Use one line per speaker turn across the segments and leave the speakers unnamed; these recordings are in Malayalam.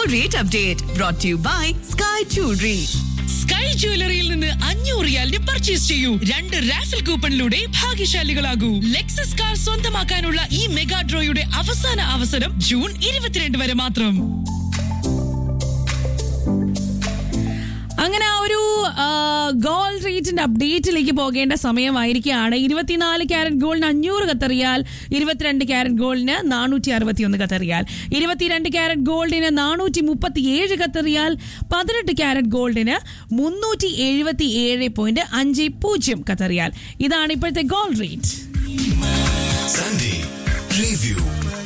rate update brought to you by Sky Jewelry.
Sky ജ്വല്ലറിയിൽ നിന്ന് അഞ്ഞൂറ് റിയാലിന് പർച്ചേസ് ചെയ്യൂ രണ്ട് റാഫൽ കൂപ്പണിലൂടെ ഭാഗ്യശാലികളാകൂ ലെക്സസ് കാർ സ്വന്തമാക്കാനുള്ള ഈ മെഗാ ഡ്രോയുടെ അവസാന അവസരം ജൂൺ ഇരുപത്തിരണ്ട് വരെ മാത്രം
അങ്ങനെ ആ ഒരു ഗോൾഡ് റേറ്റിന്റെ അപ്ഡേറ്റിലേക്ക് പോകേണ്ട സമയമായിരിക്കുകയാണ് ഇരുപത്തിനാല് ക്യാരറ്റ് ഗോൾഡിന് അഞ്ഞൂറ് കത്തറിയാൽ ഇരുപത്തിരണ്ട് ക്യാരറ്റ് ഗോൾഡിന് നാനൂറ്റി അറുപത്തി ഒന്ന് കത്തറിയാൽ ഇരുപത്തിരണ്ട് ക്യാരറ്റ് ഗോൾഡിന് നാനൂറ്റി മുപ്പത്തി ഏഴ് കത്തറിയാൽ പതിനെട്ട് ക്യാരറ്റ് ഗോൾഡിന് മുന്നൂറ്റി എഴുപത്തി ഏഴ് പോയിന്റ് അഞ്ച് പൂജ്യം കത്തറിയാൽ ഇതാണ് ഇപ്പോഴത്തെ ഗോൾഡ് റേറ്റ്
Sunday Review.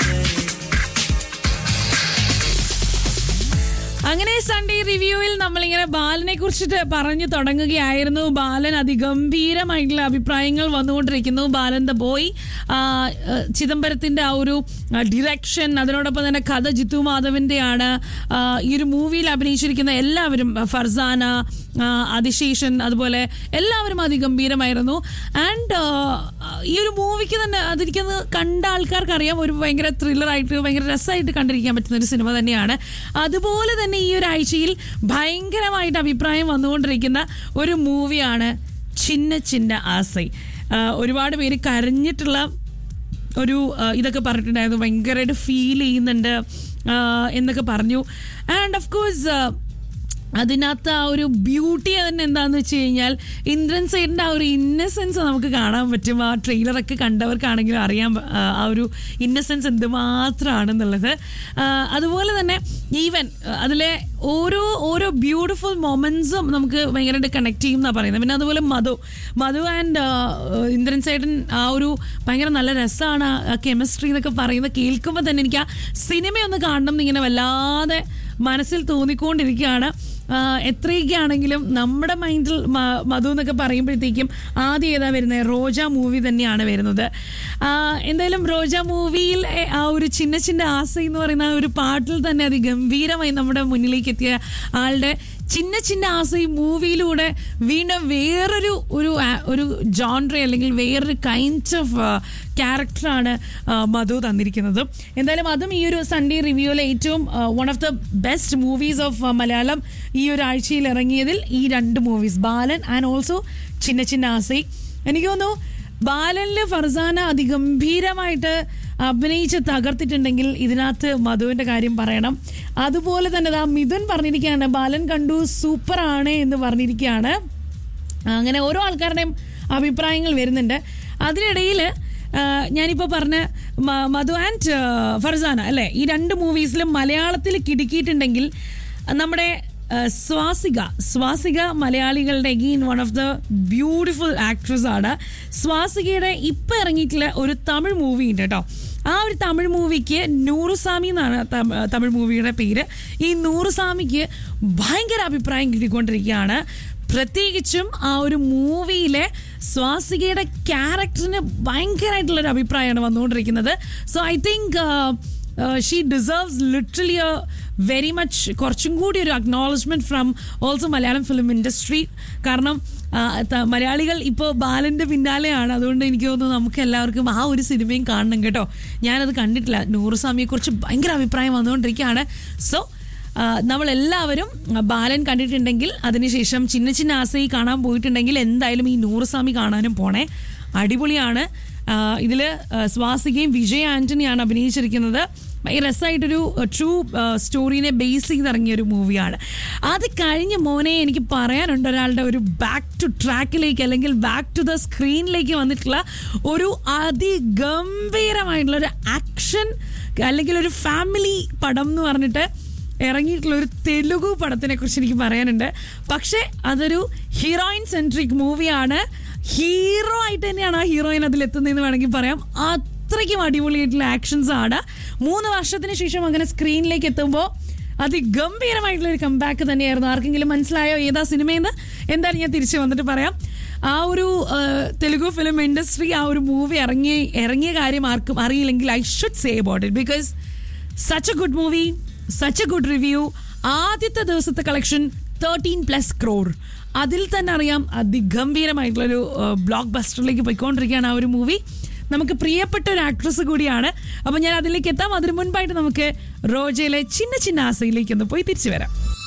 അങ്ങനെ സൺഡേ റിവ്യൂവിൽ നമ്മളിങ്ങനെ ബാലനെ കുറിച്ചിട്ട് പറഞ്ഞു തുടങ്ങുകയായിരുന്നു ബാലൻ അതിഗംഭീരമായിട്ടുള്ള അഭിപ്രായങ്ങൾ വന്നുകൊണ്ടിരിക്കുന്നു ബാലൻ ദ ബോയ് ആ, ആ, ചിദംബരത്തിന്റെ ആ ഒരു ഡിറക്ഷൻ അതിനോടൊപ്പം തന്നെ കഥ ജിത്തു മാധവന്റെ ആണ് ഈ ഒരു മൂവിയിൽ അഭിനയിച്ചിരിക്കുന്ന എല്ലാവരും ഫർസാന ആ, അതിശേഷൻ അതുപോലെ എല്ലാവരും അതിഗംഭീരമായിരുന്നു ആൻഡ് ഈ ഒരു മൂവിക്ക് തന്നെ അതിരിക്കുന്നത് കണ്ട ആൾക്കാർക്ക് അറിയാം ഒരു ഭയങ്കര ത്രില്ലറായിട്ട് ഭയങ്കര രസമായിട്ട് കണ്ടിരിക്കാൻ പറ്റുന്ന ഒരു സിനിമ തന്നെയാണ് അതുപോലെ തന്നെ ഈ ഒരു ആഴ്ചയിൽ ഭയങ്കരമായിട്ട് അഭിപ്രായം വന്നുകൊണ്ടിരിക്കുന്ന ഒരു മൂവിയാണ് ചിന്ന ചിന്ന ആസൈ ആ, ഒരുപാട് പേര് കരഞ്ഞിട്ടുള്ള ഒരു ആ, ഇതൊക്കെ പറഞ്ഞിട്ടുണ്ടായിരുന്നു ഭയങ്കരമായിട്ട് ഫീൽ ചെയ്യുന്നുണ്ട് ആ, എന്നൊക്കെ പറഞ്ഞു ആൻഡ് ഓഫ് കോഴ്സ് അതിനകത്ത് ആ ഒരു ബ്യൂട്ടി തന്നെ എന്താണെന്ന് വെച്ച് കഴിഞ്ഞാൽ ഇന്ദ്രൻ സൈഡിൻ്റെ ആ ഒരു ഇന്നസെൻസ് നമുക്ക് കാണാൻ പറ്റും ആ ട്രെയിലറൊക്കെ കണ്ടവർക്കാണെങ്കിലും അറിയാൻ പ- ആ ആ ഒരു ഇന്നസെൻസ് എന്തുമാത്രമാണെന്നുള്ളത് ആ, അതുപോലെ തന്നെ ഈവൻ അതിലെ ഓരോ ഓരോ ബ്യൂട്ടിഫുൾ മൊമെന്റ്സും നമുക്ക് ഭയങ്കരമായിട്ട് കണക്ട് ചെയ്യും എന്നാണ് പറയുന്നത് പിന്നെ അതുപോലെ മധു മധു ആൻഡ് ഇന്ദ്രൻ സൈഡൻ ആ ഒരു ഭയങ്കര നല്ല രസമാണ് ആ കെമിസ്ട്രി എന്നൊക്കെ പറയുന്നത് കേൾക്കുമ്പോൾ തന്നെ എനിക്ക് ആ സിനിമയൊന്ന് കാണണം എന്നിങ്ങനെ വല്ലാതെ മനസ്സിൽ തോന്നിക്കൊണ്ടിരിക്കുകയാണ് ആ, എത്രയൊക്കെയാണെങ്കിലും നമ്മുടെ മൈൻഡിൽ മ- മധു എന്നൊക്കെ പറയുമ്പോഴത്തേക്കും ആദ്യം ഏതാ വരുന്നത് റോജ മൂവി തന്നെയാണ് വരുന്നത് ആ, എന്തായാലും റോജ മൂവിയിൽ എ, ആ ഒരു ചിന്ന ചിന്ന ആസ എന്ന് പറയുന്ന ആ ഒരു പാട്ടിൽ തന്നെ അതിഗംഭീരമായി നമ്മുടെ മുന്നിലേക്ക് എത്തിയ ആളുടെ ചിന്ന ചിന്ന ആസ ഈ മൂവിയിലൂടെ വീണ്ടും വേറൊരു ഒരു ആ- ഒരു ജോൺട്രി അല്ലെങ്കിൽ വേറൊരു കൈൻഡ് ഓഫ് ക്യാരക്ടറാണ് മധു തന്നിരിക്കുന്നത് എന്തായാലും അതും ഈ ഒരു സൺഡേ റിവ്യൂവിലെ ഏറ്റവും one of the best movies of Malayalam ഈ ഒരു ആഴ്ചയിൽ ഇറങ്ങിയതിൽ ഈ രണ്ട് movies Balan and also Chinna Chinna Aasai എനിക്ക് തോന്നുന്നു ബാലനിൽ ഫർസാന അതിഗംഭീരമായിട്ട് അഭിനയിച്ച് തകർത്തിട്ടുണ്ടെങ്കിൽ ഇതിനകത്ത് മധുവിന്റെ കാര്യം പറയണം അതുപോലെ തന്നെ ദാ മിഥുൻ പറഞ്ഞിരിക്കുകയാണ് ബാലൻ കണ്ടു സൂപ്പറാണ് എന്ന് പറഞ്ഞിരിക്കുകയാണ് അങ്ങനെ ഓരോ ആൾക്കാരുടെയും അഭിപ്രായങ്ങൾ വരുന്നുണ്ട് അതിനിടയിൽ ഞാനിപ്പോൾ പറഞ്ഞ മ- മധു ആൻഡ് ഫർസാന അല്ലേ ഈ രണ്ട് മൂവീസിലും മലയാളത്തിൽ കിടുക്കിയിട്ടുണ്ടെങ്കിൽ നമ്മുടെ ആ, സ്വാസിക സ്വാസിക മലയാളികളുടെ again one of the beautiful actress ആണ് സ്വാസികയുടെ ഇപ്പം ഇറങ്ങിയിട്ടുള്ള ഒരു തമിഴ് മൂവി ഉണ്ട് കേട്ടോ ആ ഒരു തമിഴ് മൂവിക്ക് നൂറുസ്വാമി എന്നാണ് തമ- തമിഴ് മൂവിയുടെ പേര് ഈ നൂറുസ്വാമിക്ക് ഭയങ്കര അഭിപ്രായം കിട്ടിക്കൊണ്ടിരിക്കുകയാണ് പ്രത്യേകിച്ചും ആ ഒരു മൂവിയിലെ സ്വാസികയുടെ ക്യാരക്ടറിന് ഭയങ്കരമായിട്ടുള്ളൊരു അഭിപ്രായമാണ് വന്നുകൊണ്ടിരിക്കുന്നത് so I think she deserves literally very much കുറച്ചും കൂടി ഒരു acknowledgement from also Malayalam film industry കാരണം ആ, ത- മലയാളികൾ ഇപ്പോൾ ബാലൻ്റെ പിന്നാലെയാണ് അതുകൊണ്ട് എനിക്ക് തോന്നുന്നു നമുക്ക് എല്ലാവർക്കും ആ ഒരു സിനിമയും കാണണം കേട്ടോ ഞാനത് കണ്ടിട്ടില്ല നൂറുസ്വാമിയെക്കുറിച്ച് ഭയങ്കര അഭിപ്രായം വന്നുകൊണ്ടിരിക്കുകയാണ് സോ നമ്മളെല്ലാവരും ബാലൻ കണ്ടിട്ടുണ്ടെങ്കിൽ അതിനുശേഷം ചിന്ന ചിന്ന ആസയി കാണാൻ പോയിട്ടുണ്ടെങ്കിൽ എന്തായാലും ഈ നൂറുസ്വാമി കാണാനും പോണേ അടിപൊളിയാണ് ഇതിൽ സ്വാസികയും വിജയ് ആന്റണിയാണ് അഭിനയിച്ചിരിക്കുന്നത് ഭയങ്കര രസമായിട്ടൊരു ട്രൂ സ്റ്റോറീനെ ബേസ് ചെയ്തിറങ്ങിയ ഒരു മൂവിയാണ് അത് കഴിഞ്ഞ് മോനെ എനിക്ക് പറയാനുണ്ട് ഒരാളുടെ ഒരു ബാക്ക് ടു ട്രാക്കിലേക്ക് അല്ലെങ്കിൽ ബാക്ക് ടു ദ സ്ക്രീനിലേക്ക് വന്നിട്ടുള്ള ഒരു അതിഗംഭീരമായിട്ടുള്ള ഒരു ആക്ഷൻ അല്ലെങ്കിൽ ഒരു ഫാമിലി പടം എന്ന് പറഞ്ഞിട്ട് ഇറങ്ങിയിട്ടുള്ള ഒരു തെലുഗു പടത്തിനെ കുറിച്ച് എനിക്ക് പറയാനുണ്ട് പക്ഷേ അതൊരു ഹീറോയിൻ സെൻട്രിക് മൂവിയാണ് ഹീറോ ആയിട്ട് തന്നെയാണ് ആ ഹീറോയിൻ അതിൽ എത്തുന്നതെന്ന് വേണമെങ്കിൽ പറയാം അത്രയ്ക്കും അടിപൊളിയായിട്ടുള്ള ആക്ഷൻസ് ആണ് മൂന്ന് വർഷത്തിന് ശേഷം അങ്ങനെ സ്ക്രീനിലേക്ക് എത്തുമ്പോൾ അതിഗംഭീരമായിട്ടുള്ള ഒരു കംബാക്ക് തന്നെയായിരുന്നു ആർക്കെങ്കിലും മനസ്സിലായോ ഏതാ സിനിമയെന്ന് എന്തായാലും ഞാൻ തിരിച്ചു വന്നിട്ട് പറയാം ആ ഒരു ആ, തെലുഗു ഫിലിം ഇൻഡസ്ട്രി ആ ഒരു മൂവി ഇറങ്ങി ഇറങ്ങിയ കാര്യം ആർക്കും അറിയില്ലെങ്കിൽ I should say about it because such a good movie such a good review ആദ്യത്തെ ദിവസത്തെ കളക്ഷൻ തേർട്ടീൻ പ്ലസ് ക്രോർ അതിൽ തന്നെ അറിയാം അതിഗംഭീരമായിട്ടുള്ളൊരു ബ്ലോക്ക് ബസ്റ്ററിലേക്ക് പോയിക്കൊണ്ടിരിക്കുകയാണ് ആ ഒരു മൂവി നമുക്ക് പ്രിയപ്പെട്ട ഒരു ആക്ട്രസ് കൂടിയാണ് അപ്പൊ ഞാൻ അതിലേക്ക് എത്താം അതിനു മുൻപായിട്ട് നമുക്ക് റോജയിലെ ചിന്ന ചിന്ന ആസയിലേക്ക് ഒന്ന് പോയി തിരിച്ചു വരാം